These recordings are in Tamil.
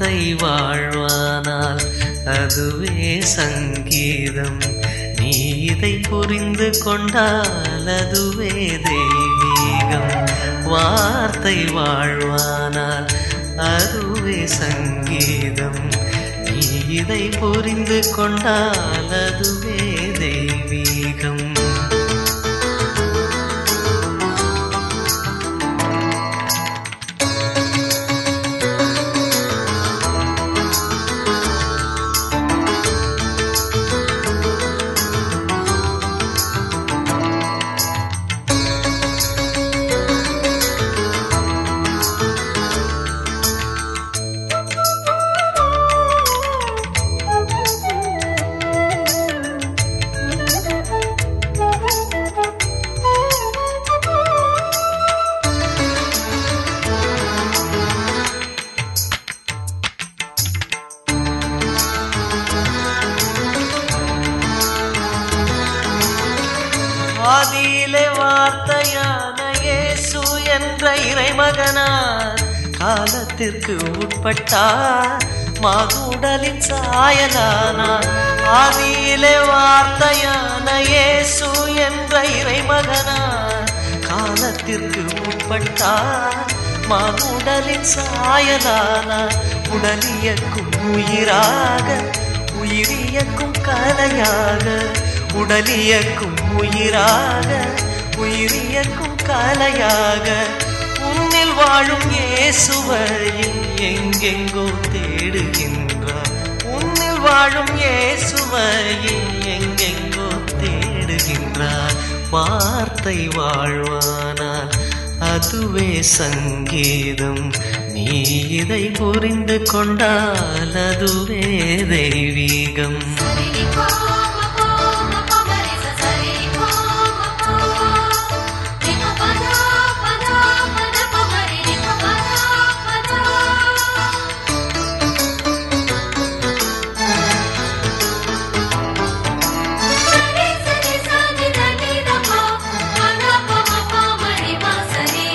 வார்த்தை வாழ்வானால் அதுவே சங்கீதம் நீ இதை புரிந்து கொண்டால் அதுவே தெய்வீகம் வார்த்தை வாழ்வானால் அதுவே சங்கீதம் நீ இதை புரிந்து கொண்டால் அதுவே தெய்வீகம் ஆதியிலே வார்த்தையான இயேசு என்ற இறைமகனார் காலத்திற்கு உட்பட்டார் மாகுடலின் சாயலானார் ஆதியிலே வார்த்தையான இயேசு என்ற இறைமகனார் காலத்திற்கு உட்பட்டார் மாகுடலின் சாயலானார் உடலியக்கும் உயிராக உயிரியக்கும் கலையாக உடலியக்கும் உயிராக உயிரியக்கும் கலையாக உன்னில் வாழும் இயேசுவையில் எங்கெங்கோ தேடுகின்றார் உன்னில் வாழும் இயேசுவையில் எங்கெங்கோ தேடுகின்றார் வார்த்தை வாழ்வானால் அதுவே சங்கீதம் நீ இதை புரிந்து கொண்டால் அதுவே தெய்வீகம் சரி கோம கோம பமரிச சரி கோம கோ நிக பதா பதா பத பமரி நிக பதா பதா சரி சரி சரி தனி தபா பத பம பமரி பசரி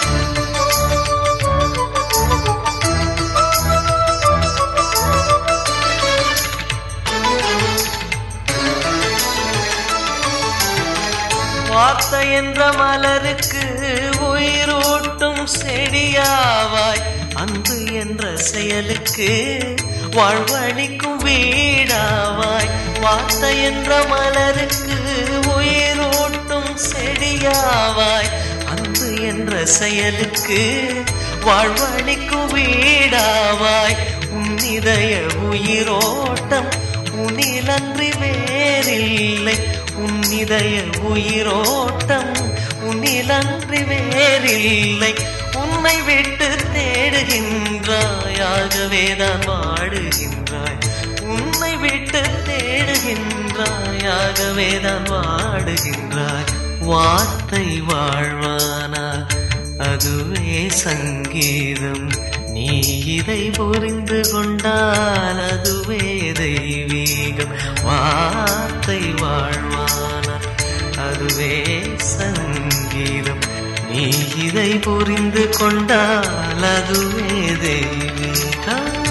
வார்த்தை என்ற மலருக்கு உயிரூட்டும் செடியாவாய் அன்பு என்ற செயலுக்கு வாழ்வழிக்கும் வீடாவாய் வார்த்தை என்ற மலருக்கு உயிரூட்டும் செடியாவாய் அன்பு என்ற செயலுக்கு வாழ்வழிக்கும் வீடாவாய் உன்னிதய உயிரோட்டம் உன்னிலன்றி வேறில்லை உன்னிதய உயிரோட்டம் உன்னிலன்றி வேறில்லை உன்னை விட்டு தேடுகின்றாய் ஆகவேதான் வாடுகின்றாய் உன்னை விட்டு தேடுகின்றாய் ஆகவேதான் வாடுகின்றாய் வார்த்தை வாழ்வானால் அதுவே சங்கீதம் நீ இதை புரிந்து கொண்டால் அதுவே தெய்வீகம் வார்த்தை வாழ்வானால் அதுவே சங்கீதம் நீ இதை புரிந்து கொண்டால் அதுவே தெய்வீகம்